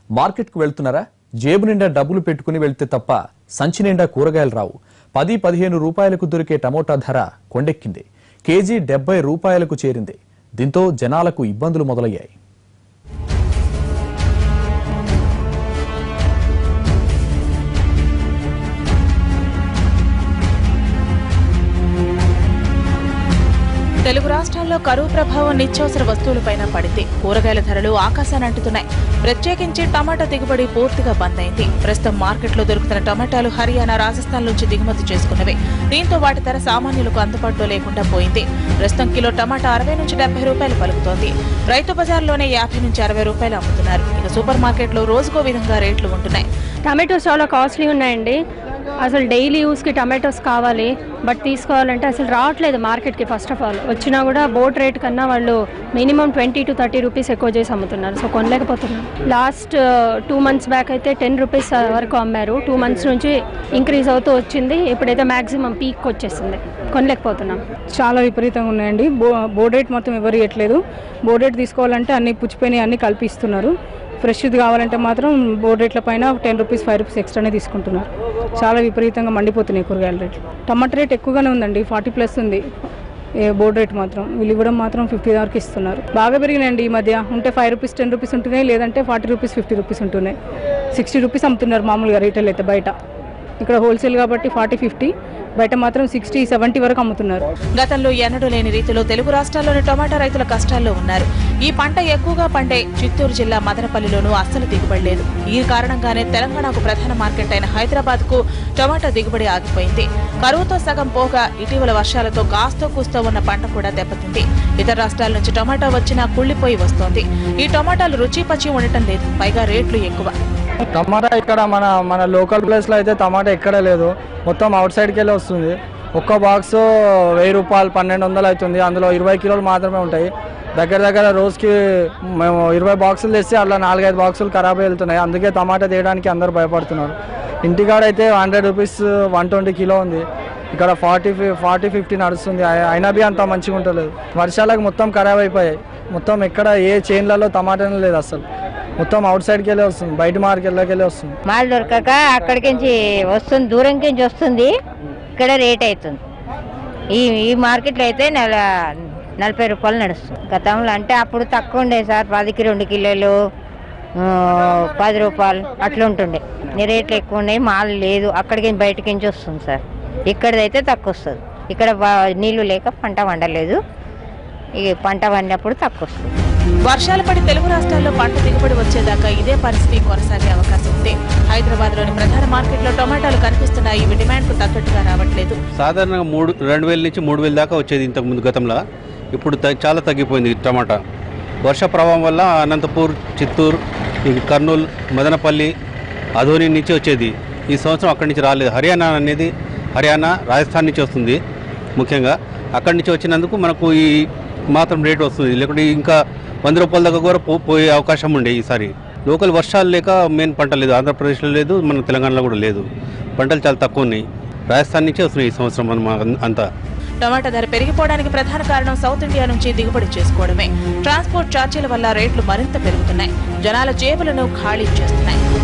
మార్కెట్కు వెళ్తున్నారా జేబు నిండా డబ్బులు పెట్టుకుని వెళ్తే తప్ప సంచి నిండా కూరగాయలు రావు పది పదిహేను రూపాయలకు దొరికే టమోటా ధర కొండెక్కింది కేజీ డెబ్బై రూపాయలకు చేరింది దీంతో జనాలకు ఇబ్బందులు మొదలయ్యాయి తెలుగు రాష్ట్రాల్లో కరువు ప్రభావం నిత్యావసర వస్తువులపైన పడింది కూరగాయల ధరలు ఆకాశాన్ని అంటుతున్నాయి ప్రత్యేకించి టమాటా దిగుబడి పూర్తిగా బంద్ అయింది ప్రస్తుతం మార్కెట్లో దొరుకుతున్న టమాటాలు హర్యానా రాజస్థాన్ నుంచి దిగుమతి చేసుకున్నవి దీంతో వాటి ధర సామాన్యులకు అందుబాటులో లేకుండా పోయింది ప్రస్తుతం కిలో టమాటా అరవై నుంచి డెబ్బై రూపాయలు పలుకుతోంది రైతు బజార్లోనే యాభై నుంచి అరవై రూపాయలు అమ్ముతున్నారు ఇక సూపర్ మార్కెట్లో రోజుకో విధంగా రేట్లు ఉంటున్నాయి టమాటోస్ చాలా కాస్ట్లీ ఉన్నాయండి అసలు డైలీ యూస్కి టమాటోస్ కావాలి బట్ తీసుకోవాలంటే అసలు రావట్లేదు మార్కెట్కి ఫస్ట్ ఆఫ్ ఆల్ వచ్చినా కూడా బోట్ రేట్ కన్నా వాళ్ళు minimum twenty to thirty rupees ఎక్కువ చేసి అమ్ముతున్నారు సో కొనలేకపోతున్నారు లాస్ట్ టూ మంత్స్ బ్యాక్ అయితే టెన్ రూపీస్ వరకు అమ్మారు టూ మంత్స్ నుంచి ఇంక్రీజ్ అవుతూ వచ్చింది ఇప్పుడైతే మాక్సిమం పీక్ వచ్చేసింది కొనలేకపోతున్నాం చాలా విపరీతంగా ఉన్నాయండి బో బోర్డ్ రేట్ మొత్తం ఎవరు ఇవ్వట్లేదు బోర్డ్ రేట్ తీసుకోవాలంటే అన్ని పుచ్చిపోయినాయి అన్ని కల్పిస్తున్నారు ఫ్రెష్ది కావాలంటే మాత్రం బోర్డ్ రేట్ల పైన టెన్ రూపీస్ ఫైవ్ రూపీస్ ఎక్స్ట్రానే తీసుకుంటున్నారు చాలా విపరీతంగా మండిపోతున్నాయి కూరగాయల రేట్లు టమాటా రేట్ ఎక్కువగానే ఉందండి ఫార్టీ ప్లస్ ఉంది ఏ బోర్డ్ రేట్ మాత్రం వీళ్ళు ఇవ్వడం మాత్రం ఫిఫ్టీ వరకు ఇస్తున్నారు బాగా పెరిగినాయండి ఈ మధ్య ఉంటే ఫైవ్ రూపీస్ టెన్ రూపీస్ ఉంటున్నాయి లేదంటే ఫార్టీ రూపీస్ ఫిఫ్టీ రూపీస్ ఉంటున్నాయి సిక్స్టీ రూపీస్ అమ్ముతున్నారు మామూలుగా రీటైల్ అయితే బయట ఇక్కడ హోల్సేల్ కాబట్టి ఫార్టీ ఫిఫ్టీ బయట మాత్రం సిక్స్టీ సెవెంటీ వరకు అమ్ముతున్నారు గతంలో ఎన్నడూ లేని రీతిలో తెలుగు రాష్ట్రాల్లోని టొమాటో రైతుల కష్టాల్లో ఉన్నారు ఈ పంట ఎక్కువగా పండే చిత్తూరు జిల్లా మదనపల్లిలోనూ అస్సలు దిగుబడి లేదు ఈ కారణంగానే తెలంగాణకు ప్రధాన మార్కెట్ అయిన హైదరాబాద్ కు టొమాటో దిగుబడి ఆగిపోయింది కరువుతో సగం పోగా ఇటీవల వర్షాలతో కాస్తో కూస్తో ఉన్న పంట కూడా దెబ్బతింది ఇతర రాష్ట్రాల నుంచి టొమాటో వచ్చినా కుళ్ళిపోయి వస్తోంది ఈ టొమాటోలు రుచి పచి ఉండటం లేదు పైగా రేట్లు ఎక్కువ టమాటా ఇక్కడ మన మన లోకల్ ప్లేస్లో అయితే టమాటా ఎక్కడ లేదు మొత్తం అవుట్ సైడ్కి వెళ్ళి వస్తుంది ఒక్క బాక్స్ వెయ్యి రూపాయలు పన్నెండు వందలు అవుతుంది అందులో ఇరవై కిలోలు మాత్రమే ఉంటాయి దగ్గర దగ్గర రోజుకి మేము ఇరవై బాక్సులు తెస్తే అట్లా నాలుగైదు బాక్సులు ఖరాబ్ వెళ్తున్నాయి అందుకే టమాటా తీయడానికి అందరూ భయపడుతున్నారు ఇంటికాడ అయితే hundred rupees one twenty kilo ఉంది ఇక్కడ ఫార్టీ ఫార్టీ ఫిఫ్టీ నడుస్తుంది అయి- అయినా బి అంత మంచిగా ఉంటలేదు వర్షాలకు మొత్తం ఖరాబ్ అయిపోయాయి మొత్తం ఎక్కడ ఏ చైన్లలో టమాటానే లేదు అసలు మొత్తం అవుట్ సైడ్కి వెళ్ళి వస్తుంది బయట మార్కెట్లోకి వెళ్ళి వస్తుంది మాల్ దొరకక అక్కడికి నుంచి వస్తుంది దూరం నుంచి వస్తుంది ఇక్కడ రేట్ అవుతుంది ఈ ఈ మార్కెట్లో అయితే నెల నలభై రూపాయలు నడుస్తుంది గతంలో అంటే అప్పుడు తక్కువ ఉండే సార్ పదికి రెండు కిలోలు ఆ, పది రూపాయలు అట్లా ఉంటుండే ఈ రేట్లు ఎక్కువ ఉన్నాయి మాల్ లేదు అక్కడికి బయటకి నుంచి వస్తుంది సార్ ఇక్కడదైతే తక్కువ వస్తుంది ఇక్కడ బా- నీళ్లు లేక పంట వండలేదు ఈ పంట వండినప్పుడు తక్కువ వస్తుంది వర్షాలు పడి తెలుగు రాష్ట్రాల్లో పంట దిగుబడి వచ్చేదాకా ఇదే పరిస్థితి కొనసాగే అవకాశం ఉంది హైదరాబాద్ లోని ప్రధాన మార్కెట్లో టొమాటోలు కనిపిస్తున్నాయి ఇవి డిమాండ్ కు తగ్గట్టుగా రావట్లేదు సాధారణంగా మూడు రెండు వేల నుంచి మూడు వేల దాకా వచ్చేది ఇంతకు ముందు గతంలో ఇప్పుడు త- చాలా తగ్గిపోయింది ఈ టమాటా వర్ష ప్రభావం వల్ల అనంతపూర్ చిత్తూరు ఈ కర్నూలు మదనపల్లి అధోని నుంచి వచ్చేది ఈ సంవత్సరం అక్కడి నుంచి రాలేదు హర్యానా అనేది హర్యానా రాజస్థాన్ నుంచి వస్తుంది ముఖ్యంగా అక్కడి నుంచి వచ్చినందుకు మనకు ఈ మాత్రం రేట్ వస్తుంది లేకుంటే ఇంకా వంద రూపాయల దాకా కూడా పో- పోయే అవకాశం ఉండే ఈసారి లోకల్ వర్షాలు లేక మెయిన్ పంట లేదు ఆంధ్రప్రదేశ్లో లేదు మన తెలంగాణలో కూడా లేదు పంటలు చాలా తక్కువ ఉన్నాయి రాజస్థాన్ నుంచే వస్తున్నాయి ఈ సంవత్సరం మనం అంతా టమాటా ధర పెరిగిపోవడానికి ప్రధాన కారణం సౌత్ ఇండియా నుంచి దిగుబడి చేసుకోవడమే ట్రాన్స్పోర్ట్ ఛార్జీల వల్ల రేట్లు మరింత పెరుగుతున్నాయి జనాల జేబులను ఖాళీ చేస్తున్నాయి